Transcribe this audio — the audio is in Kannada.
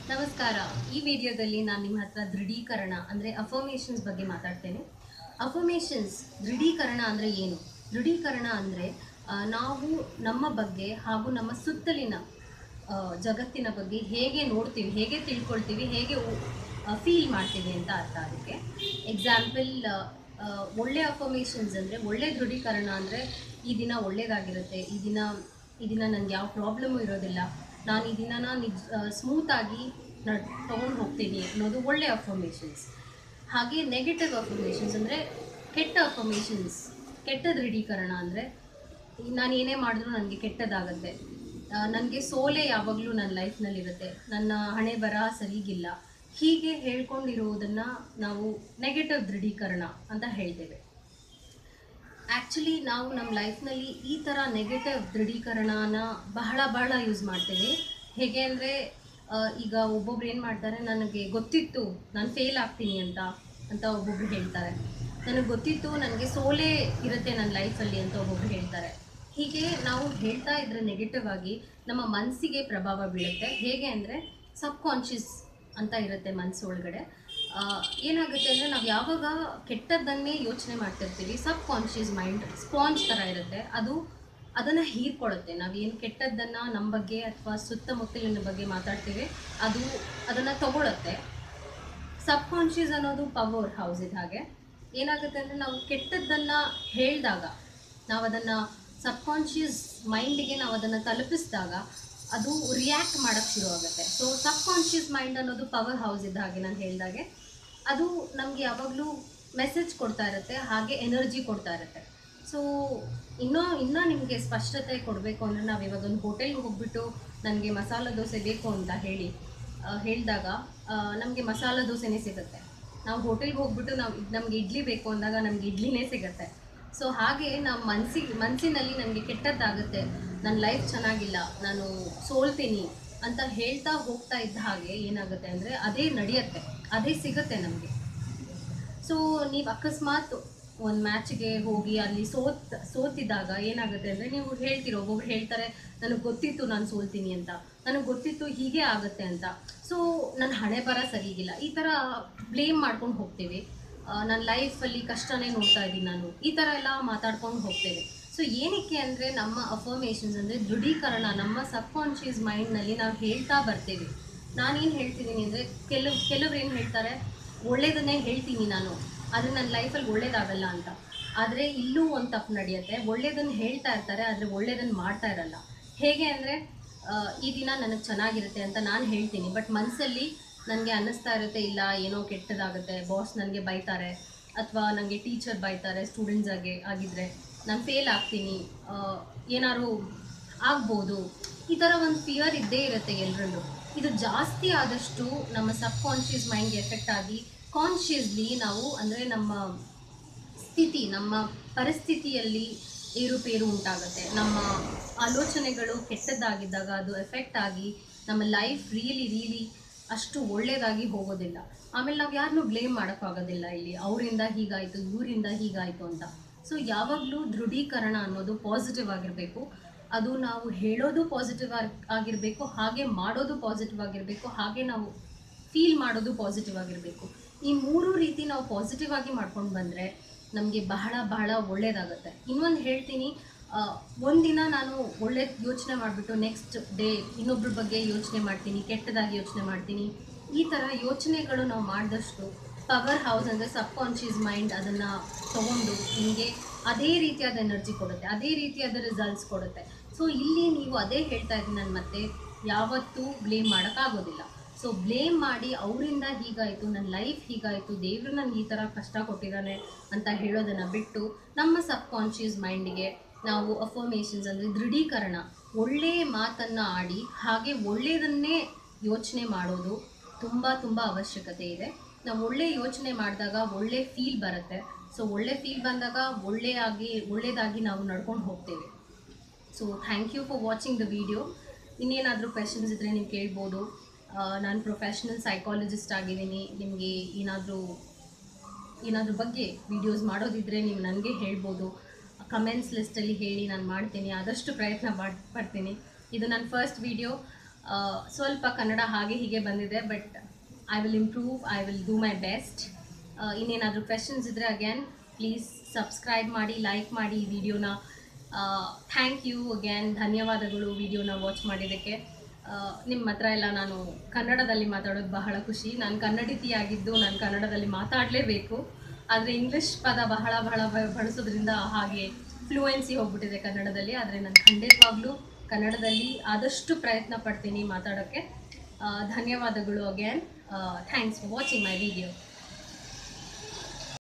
ನಮಸ್ಕಾರ ಈ ವಿಡಿಯೋದಲ್ಲಿ ನಾನು ನಿಮ್ಮ ಹತ್ರ ದೃಢೀಕರಣ ಅಂದರೆ ಅಫರ್ಮೇಷನ್ಸ್ ಬಗ್ಗೆ ಮಾತಾಡ್ತೇನೆ ಅಫರ್ಮೇಷನ್ಸ್ ದೃಢೀಕರಣ ಅಂದರೆ ಏನು ದೃಢೀಕರಣ ಅಂದರೆ ನಾವು ನಮ್ಮ ಬಗ್ಗೆ ಹಾಗೂ ನಮ್ಮ ಸುತ್ತಲಿನ ಆ, ಜಗತ್ತಿನ ಬಗ್ಗೆ ಹೇಗೆ ನೋಡ್ತೀವಿ ಹೇಗೆ ತಿಳ್ಕೊಳ್ತೀವಿ ಹೇಗೆ ಫೀಲ್ ಮಾಡ್ತೀವಿ ಅಂತ ಅರ್ಥ ಅದಕ್ಕೆ ಎಕ್ಸಾಂಪಲ್ ಒಳ್ಳೆ ಅಫರ್ಮೇಷನ್ಸ್ ಅಂದರೆ ಒಳ್ಳೆ ದೃಢೀಕರಣ ಅಂದರೆ ಈ ದಿನ ಒಳ್ಳೇದಾಗಿರುತ್ತೆ ಈ ದಿನ ಈ ದಿನ ನನಗೆ ಯಾವ ಪ್ರಾಬ್ಲಮ್ಮು ಇರೋದಿಲ್ಲ ನಾನು ಈ ದಿನನ ನಿಜ ಸ್ಮೂತಾಗಿ ನಡ್ ತೊಗೊಂಡು ಹೋಗ್ತೀನಿ ಅನ್ನೋದು ಒಳ್ಳೆ ಅಫರ್ಮೇಷನ್ಸ್ ಹಾಗೆ ನೆಗೆಟಿವ್ ಅಫರ್ಮೇಷನ್ಸ್ ಅಂದರೆ ಕೆಟ್ಟ ಅಫರ್ಮೇಷನ್ಸ್ ಕೆಟ್ಟ ದೃಢೀಕರಣ ಅಂದರೆ ನಾನು ಏನೇ ಮಾಡಿದ್ರೂ ನನಗೆ ಕೆಟ್ಟದಾಗತ್ತೆ ನನಗೆ ಸೋಲೆ ಯಾವಾಗಲೂ ನನ್ನ ಲೈಫ್ನಲ್ಲಿರುತ್ತೆ ನನ್ನ ಹಣೆ ಬರಹ ಸರಿಗಿಲ್ಲ ಹೀಗೆ ಹೇಳ್ಕೊಂಡಿರುವುದನ್ನು ನಾವು ನೆಗೆಟಿವ್ ದೃಢೀಕರಣ ಅಂತ ಹೇಳ್ತೇವೆ ಆ್ಯಕ್ಚುಲಿ ನಾವು ನಮ್ಮ ಲೈಫ್ನಲ್ಲಿ ಈ ಥರ ನೆಗೆಟಿವ್ ದೃಢೀಕರಣನ ಬಹಳ ಬಹಳ ಯೂಸ್ ಮಾಡ್ತೇವೆ ಹೇಗೆ ಅಂದರೆ ಈಗ ಒಬ್ಬೊಬ್ರು ಏನು ಮಾಡ್ತಾರೆ ನನಗೆ ಗೊತ್ತಿತ್ತು ನಾನು ಫೇಲ್ ಆಗ್ತೀನಿ ಅಂತ ಅಂತ ಒಬ್ಬೊಬ್ರು ಹೇಳ್ತಾರೆ ನನಗೆ ಗೊತ್ತಿತ್ತು ನನಗೆ ಸೋಲೆ ಇರುತ್ತೆ ನನ್ನ ಲೈಫಲ್ಲಿ ಅಂತ ಒಬ್ಬೊಬ್ರು ಹೇಳ್ತಾರೆ ಹೀಗೆ ನಾವು ಹೇಳ್ತಾ ಇದ್ರೆ ನೆಗೆಟಿವ್ ಆಗಿ ನಮ್ಮ ಮನಸ್ಸಿಗೆ ಪ್ರಭಾವ ಬೀಳುತ್ತೆ ಹೇಗೆ ಅಂದರೆ ಸಬ್ ಕಾನ್ಷಿಯಸ್ ಅಂತ ಇರುತ್ತೆ ಮನಸ್ಸು ಒಳಗಡೆ ಆ, ಏನಾಗುತ್ತೆ ಅಂದರೆ ನಾವು ಯಾವಾಗ ಕೆಟ್ಟದ್ದನ್ನೇ ಯೋಚನೆ ಮಾಡ್ತಿರ್ತೀವಿ ಸಬ್ ಕಾನ್ಷಿಯಸ್ ಮೈಂಡ್ ಸ್ಪಾಂಜ್ ಥರ ಇರುತ್ತೆ ಅದು ಅದನ್ನು ಹೀರ್ಕೊಳ್ಳುತ್ತೆ ನಾವೇನು ಕೆಟ್ಟದ್ದನ್ನು ನಮ್ಮ ಬಗ್ಗೆ ಅಥವಾ ಸುತ್ತಮುತ್ತಲಿನ ಬಗ್ಗೆ ಮಾತಾಡ್ತೀವಿ ಅದು ಅದನ್ನು ತಗೊಳುತ್ತೆ ಸಬ್ ಕಾನ್ಷಿಯಸ್ ಅನ್ನೋದು ಪವರ್ ಹೌಸ್ ಇದು ಹಾಗೆ ಏನಾಗುತ್ತೆ ಅಂದರೆ ನಾವು ಕೆಟ್ಟದ್ದನ್ನು ಹೇಳಿದಾಗ ನಾವು ಅದನ್ನು ಸಬ್ ಕಾನ್ಷಿಯಸ್ ಮೈಂಡಿಗೆ ನಾವು ಅದನ್ನು ತಲುಪಿಸಿದಾಗ ಅದು ರಿಯಾಕ್ಟ್ ಮಾಡೋಕ್ಕೆ ಶುರು ಆಗುತ್ತೆ ಸೊ ಸಬ್ ಕಾನ್ಷಿಯಸ್ ಮೈಂಡ್ ಅನ್ನೋದು ಪವರ್ ಹೌಸ್ ಇದ್ದ ಹಾಗೆ ನಾನು ಹೇಳಿದಾಗೆ ಅದು ನಮಗೆ ಯಾವಾಗಲೂ ಮೆಸೇಜ್ ಕೊಡ್ತಾ ಇರುತ್ತೆ ಹಾಗೆ ಎನರ್ಜಿ ಕೊಡ್ತಾ ಇರುತ್ತೆ ಸೊ ಇನ್ನೂ ಇನ್ನೂ ನಿಮಗೆ ಸ್ಪಷ್ಟತೆ ಕೊಡಬೇಕು ಅಂದರೆ ನಾವು ಇವಾಗ ಒಂದು ಹೋಟೆಲ್ಗೆ ಹೋಗ್ಬಿಟ್ಟು ನನಗೆ ಮಸಾಲ ದೋಸೆ ಬೇಕು ಅಂತ ಹೇಳಿ ಹೇಳಿದಾಗ ನಮಗೆ ಮಸಾಲ ದೋಸೆನೇ ಸಿಗುತ್ತೆ ನಾವು ಹೋಟೆಲ್ಗೆ ಹೋಗ್ಬಿಟ್ಟು ನಾವು ನಮಗೆ ಇಡ್ಲಿ ಬೇಕು ಅಂದಾಗ ನಮ್ಗೆ ಇಡ್ಲಿನೇ ಸಿಗುತ್ತೆ ಸೊ ಹಾಗೆ ನಾವು ಮನ್ಸಿಗೆ ಮನಸ್ಸಿನಲ್ಲಿ ನನಗೆ ಕೆಟ್ಟದ್ದಾಗುತ್ತೆ ನನ್ನ ಲೈಫ್ ಚೆನ್ನಾಗಿಲ್ಲ ನಾನು ಸೋಲ್ತೀನಿ ಅಂತ ಹೇಳ್ತಾ ಹೋಗ್ತಾ ಇದ್ದ ಹಾಗೆ ಏನಾಗುತ್ತೆ ಅಂದರೆ ಅದೇ ನಡೆಯುತ್ತೆ ಅದೇ ಸಿಗುತ್ತೆ ನಮಗೆ ಸೊ ನೀವು ಅಕಸ್ಮಾತ್ ಒಂದು ಮ್ಯಾಚ್ಗೆ ಹೋಗಿ ಅಲ್ಲಿ ಸೋತ್ ಸೋತಿದ್ದಾಗ ಏನಾಗುತ್ತೆ ಅಂದರೆ ನೀವು ಹೇಳ್ತೀರೋ ಒಬ್ಬೊಬ್ರು ಹೇಳ್ತಾರೆ ನನಗೆ ಗೊತ್ತಿತ್ತು ನಾನು ಸೋಲ್ತೀನಿ ಅಂತ ನನಗೆ ಗೊತ್ತಿತ್ತು ಹೀಗೆ ಆಗುತ್ತೆ ಅಂತ ಸೊ ನನ್ನ ಹಣೆ ಬರ ಸರಿಗಿಲ್ಲ ಈ ಥರ ಬ್ಲೇಮ್ ಮಾಡ್ಕೊಂಡು ಹೋಗ್ತೀವಿ ನನ್ನ ಲೈಫಲ್ಲಿ ಕಷ್ಟನೇ ನೋಡ್ತಾ ಇದ್ದೀನಿ ನಾನು ಈ ಥರ ಎಲ್ಲ ಮಾತಾಡ್ಕೊಂಡು ಹೋಗ್ತೇವೆ ಸೊ ಏನಕ್ಕೆ ಅಂದರೆ ನಮ್ಮ ಅಫರ್ಮೇಷನ್ಸ್ ಅಂದರೆ ದೃಢೀಕರಣ ನಮ್ಮ ಸಬ್ ಕಾನ್ಷಿಯಸ್ ಮೈಂಡ್ನಲ್ಲಿ ನಾವು ಹೇಳ್ತಾ ಬರ್ತೇವೆ ನಾನೇನು ಹೇಳ್ತಿದ್ದೀನಿ ಅಂದರೆ ಕೆಲವು ಕೆಲವ್ರು ಏನು ಹೇಳ್ತಾರೆ ಒಳ್ಳೇದನ್ನೇ ಹೇಳ್ತೀನಿ ನಾನು ಆದರೆ ನನ್ನ ಲೈಫಲ್ಲಿ ಒಳ್ಳೇದಾಗಲ್ಲ ಅಂತ ಆದರೆ ಇಲ್ಲೂ ಒಂದು ತಪ್ಪು ನಡೆಯುತ್ತೆ ಒಳ್ಳೇದನ್ನು ಹೇಳ್ತಾ ಇರ್ತಾರೆ ಆದರೆ ಒಳ್ಳೇದನ್ನು ಮಾಡ್ತಾ ಇರಲ್ಲ ಹೇಗೆ ಅಂದರೆ ಈ ದಿನ ನನಗೆ ಚೆನ್ನಾಗಿರುತ್ತೆ ಅಂತ ನಾನು ಹೇಳ್ತೀನಿ ಬಟ್ ಮನಸ್ಸಲ್ಲಿ ನನಗೆ ಅನ್ನಿಸ್ತಾ ಇರುತ್ತೆ ಇಲ್ಲ ಏನೋ ಕೆಟ್ಟದಾಗುತ್ತೆ ಬಾಸ್ ನನಗೆ ಬೈತಾರೆ ಅಥವಾ ನನಗೆ ಟೀಚರ್ ಬೈತಾರೆ ಸ್ಟೂಡೆಂಟ್ಸ್ ಆಗಿ ಆಗಿದ್ರೆ ನಾನು ಫೇಲ್ ಆಗ್ತೀನಿ ಆ, ಏನಾದ್ರು ಆಗ್ಬೋದು ಈ ಥರ ಒಂದು ಫಿಯರ್ ಇದ್ದೇ ಇರುತ್ತೆ ಎಲ್ಲರಲ್ಲೂ ಇದು ಜಾಸ್ತಿ ಆದಷ್ಟು ನಮ್ಮ ಸಬ್ ಕಾನ್ಷಿಯಸ್ ಮೈಂಡ್ಗೆ ಎಫೆಕ್ಟ್ ಆಗಿ ಕಾನ್ಷಿಯಸ್ಲಿ ನಾವು ಅಂದರೆ ನಮ್ಮ ಸ್ಥಿತಿ ನಮ್ಮ ಪರಿಸ್ಥಿತಿಯಲ್ಲಿ ಏರುಪೇರು ಉಂಟಾಗುತ್ತೆ ನಮ್ಮ ಆಲೋಚನೆಗಳು ಕೆಟ್ಟದ್ದಾಗಿದ್ದಾಗ ಅದು ಎಫೆಕ್ಟ್ ಆಗಿ ನಮ್ಮ ಲೈಫ್ ರಿಯಲಿ ರಿಯಲಿ ಅಷ್ಟು ಒಳ್ಳೆಯದಾಗಿ ಹೋಗೋದಿಲ್ಲ ಆಮೇಲೆ ನಾವು ಯಾರನ್ನೂ ಬ್ಲೇಮ್ ಮಾಡೋಕ್ಕಾಗೋದಿಲ್ಲ ಇಲ್ಲಿ ಅವರಿಂದ ಹೀಗಾಯಿತು ಇವರಿಂದ ಹೀಗಾಯಿತು ಅಂತ ಸೊ ಯಾವಾಗಲೂ ದೃಢೀಕರಣ ಅನ್ನೋದು ಪಾಸಿಟಿವ್ ಆಗಿರಬೇಕು ಅದು ನಾವು ಹೇಳೋದು ಪಾಸಿಟಿವ್ ಆಗಿರಬೇಕು ಹಾಗೆ ಮಾಡೋದು ಪಾಸಿಟಿವ್ ಆಗಿರಬೇಕು ಹಾಗೆ ನಾವು ಫೀಲ್ ಮಾಡೋದು ಪಾಸಿಟಿವ್ ಆಗಿರಬೇಕು ಈ ಮೂರು ರೀತಿ ನಾವು ಪಾಸಿಟಿವ್ ಆಗಿ ಮಾಡ್ಕೊಂಡು ಬಂದರೆ ನಮಗೆ ಬಹಳ ಬಹಳ ಒಳ್ಳೆಯದಾಗುತ್ತೆ ಇನ್ನೊಂದು ಹೇಳ್ತೀನಿ ಆ, ಒಂದಿನ ನಾನು ಒಳ್ಳೆ ಯೋಚನೆ ಮಾಡಿಬಿಟ್ಟು ನೆಕ್ಸ್ಟ್ ಡೇ ಇನ್ನೊಬ್ರ ಬಗ್ಗೆ ಯೋಚನೆ ಮಾಡ್ತೀನಿ ಕೆಟ್ಟದಾಗಿ ಯೋಚನೆ ಮಾಡ್ತೀನಿ ಈ ಥರ ಯೋಚನೆಗಳು ನಾವು ಮಾಡಿದಷ್ಟು ಪವರ್ ಹೌಸ್ ಅಂದರೆ ಸಬ್ ಕಾನ್ಷಿಯಸ್ ಮೈಂಡ್ ಅದನ್ನು ತಗೊಂಡು ನಿಮಗೆ ಅದೇ ರೀತಿಯಾದ ಎನರ್ಜಿ ಕೊಡುತ್ತೆ ಅದೇ ರೀತಿಯಾದ ರಿಸಲ್ಟ್ಸ್ ಕೊಡುತ್ತೆ ಸೊ ಇಲ್ಲಿ ನೀವು ಅದೇ ಹೇಳ್ತಾ ಇದ್ದೀನಿ ನಾನು ಮತ್ತೆ ಯಾವತ್ತೂ ಬ್ಲೇಮ್ ಮಾಡೋಕ್ಕಾಗೋದಿಲ್ಲ ಸೊ ಬ್ಲೇಮ್ ಮಾಡಿ ಅವರಿಂದ ಹೀಗಾಯಿತು ನನ್ನ ಲೈಫ್ ಹೀಗಾಯಿತು ದೇವರು ನನಗೆ ಈ ಥರ ಕಷ್ಟ ಕೊಟ್ಟಿದ್ದಾನೆ ಅಂತ ಹೇಳೋದನ್ನು ಬಿಟ್ಟು ನಮ್ಮ ಸಬ್ ಕಾನ್ಷಿಯಸ್ ಮೈಂಡಿಗೆ ನಾವು ಅಫರ್ಮೇಷನ್ಸ್ ಅಂದರೆ ದೃಢೀಕರಣ ಒಳ್ಳೆಯ ಮಾತನ್ನು ಆಡಿ ಹಾಗೆ ಒಳ್ಳೆಯದನ್ನೇ ಯೋಚನೆ ಮಾಡೋದು ತುಂಬ ತುಂಬ ಅವಶ್ಯಕತೆ ಇದೆ ನಾವು ಒಳ್ಳೆ ಯೋಚನೆ ಮಾಡಿದಾಗ ಒಳ್ಳೆ ಫೀಲ್ ಬರುತ್ತೆ ಸೊ ಒಳ್ಳೆ ಫೀಲ್ ಬಂದಾಗ ಒಳ್ಳೆಯಾಗಿ ಒಳ್ಳೆಯದಾಗಿ ನಾವು ನಡ್ಕೊಂಡು ಹೋಗ್ತೇವೆ so thank you for watching the video ಇನ್ನೇನಾದರೂ ಕ್ವೆಶನ್ಸ್ ಇದ್ದರೆ ನೀವು ಕೇಳ್ಬೋದು ಆ, ನಾನು ಪ್ರೊಫೆಷ್ನಲ್ ಸೈಕಾಲಜಿಸ್ಟ್ ಆಗಿದ್ದೀನಿ ನಿಮಗೆ ಏನಾದರೂ ಏನಾದ್ರ ಬಗ್ಗೆ ವಿಡಿಯೋಸ್ ಮಾಡೋದಿದ್ದರೆ ನೀವು ನನಗೆ ಹೇಳ್ಬೋದು ಕಮೆಂಟ್ಸ್ ಲಿಸ್ಟಲ್ಲಿ ಹೇಳಿ ನಾನು ಮಾಡ್ತೀನಿ ಆದಷ್ಟು ಪ್ರಯತ್ನ ಮಾಡ್ ಪಡ್ತೀನಿ ಇದು ನನ್ನ ಫಸ್ಟ್ ವಿಡಿಯೋ ಸ್ವಲ್ಪ ಕನ್ನಡ ಹಾಗೆ ಹೀಗೆ ಬಂದಿದೆ but I will improve I will do my best ಇನ್ನೇನಾದರೂ ಕ್ವೆಶನ್ಸ್ ಇದ್ದರೆ ಅಗೇನ್ ಪ್ಲೀಸ್ ಸಬ್ಸ್ಕ್ರೈಬ್ ಮಾಡಿ ಲೈಕ್ ಮಾಡಿ ಈ ವಿಡಿಯೋನ ಥ್ಯಾಂಕ್ ಯು ಅಗೇನ್ ಧನ್ಯವಾದಗಳು ವಿಡಿಯೋನ ವಾಚ್ ಮಾಡಿದ್ದಕ್ಕೆ ನಿಮ್ಮ ಹತ್ರ ಎಲ್ಲ ನಾನು ಕನ್ನಡದಲ್ಲಿ ಮಾತಾಡೋದು ಬಹಳ ಖುಷಿ ನಾನು ಕನ್ನಡಿತಿಯಾಗಿದ್ದು ನಾನು ಕನ್ನಡದಲ್ಲಿ ಮಾತಾಡಲೇಬೇಕು ಆದರೆ ಇಂಗ್ಲಿಷ್ ಪದ ಬಹಳ ಬಹಳ ಬ- ಬಳಸೋದ್ರಿಂದ ಹಾಗೆ ಫ್ಲೂಯೆನ್ಸಿ ಹೋಗ್ಬಿಟ್ಟಿದೆ ಕನ್ನಡದಲ್ಲಿ ಆದರೆ ನಾನು ಖಂಡಿತವಾಗ್ಲೂ ಕನ್ನಡದಲ್ಲಿ ಆದಷ್ಟು ಪ್ರಯತ್ನ ಪಡ್ತೀನಿ ಮಾತಾಡೋಕ್ಕೆ ಆ, ಧನ್ಯವಾದಗಳು again thanks for watching my video